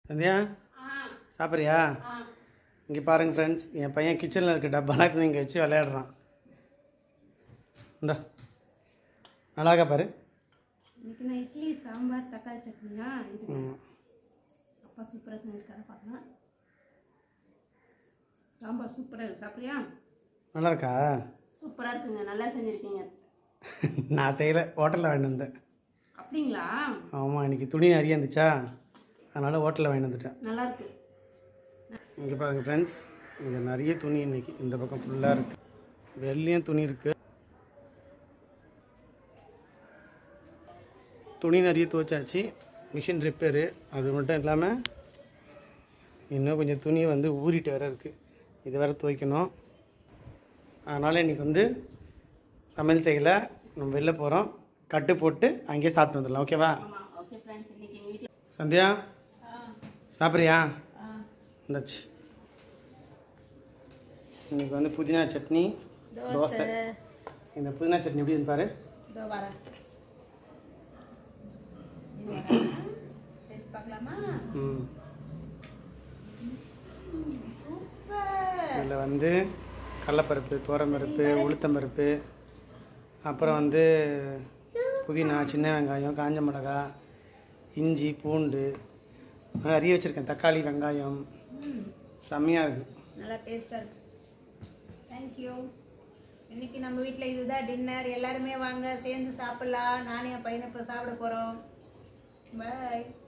சந்தியா சாப்பிட்றியா இங்கே பாருங்க ஃப்ரெண்ட்ஸ் என் பையன் கிச்சனில் இருக்க டப்பாலாம் எடுத்து இங்கே வச்சு விளையாடுறான் இந்தா நல்லாக்கா பாரு இன்னைக்கு நான் இட்லி சாம்பார் தக்காளி சட்னியா இது ம். அப்பா சூப்பராக செஞ்சிருக்காரு பார்க்கலாம் சாம்பார் சூப்பராக இருக்கு சாப்பிட்றியா நல்லா இருக்கா சூப்பராக இருக்குங்க நல்லா செஞ்சுருக்கீங்க நான் செய்யலை ஹோட்டலில் வாங்கிட்டு வந்தேன் அப்படிங்களா ஆமாம் இன்னைக்கு துணி நிறைய இருந்துச்சா அதனால் ஹோட்டலில் வாங்கிட்டு வந்துட்டேன் நல்லா இருக்கு இங்கே பாருங்க ஃப்ரெண்ட்ஸ் இங்கே நிறைய துணி இன்னைக்கு இந்த பக்கம் ஃபுல்லாக இருக்குது வெள்ளையும் துணி இருக்குது துணி நிறைய துவைச்சாச்சு மிஷின் ரிப்பேரு அது மட்டும் இல்லாமல் இன்னும் கொஞ்சம் துணி வந்து ஊறிட்டு வேற இருக்குது இது வேற துவைக்கணும் அதனால் இன்றைக்கி வந்து சமையல் செய்யலை நம்ம வெளில போகிறோம் கட்டு போட்டு அங்கேயே சாப்பிட்டு வந்துடலாம் ஓகேவா ஆமாம் ஓகே ஃப்ரெண்ட்ஸ் இன்னைக்கு எங்கள் வீட்டில் சந்தியா சாப்பிட்றியா இந்தாச்சு இன்னைக்கு வந்து புதினா சட்னி தோசை இந்த புதினா சட்னி எப்படி இருந்து பாரு இதோ வரேன் டேஸ்ட் பார்க்கலாமா ம் சூப்பர் இதில் வந்து கடலப்பருப்பு துவரம்பருப்பு உளுத்தம்பருப்பு அப்புறம் வந்து புதினா சின்ன வெங்காயம் காஞ்ச மிளகா இஞ்சி பூண்டு நிறைய வச்சுருக்கேன் தக்காளி வெங்காயம் செம்மையாக இருக்குது நல்லா டேஸ்ட்டாக இருக்கு தேங்க்யூ இன்னைக்கு நம்ம வீட்டில் இதுதான் டின்னர் எல்லாருமே வாங்க சேர்ந்து சாப்பிடலாம் நானும் என் பையனை இப்போ சாப்பிட போகிறோம் பாய்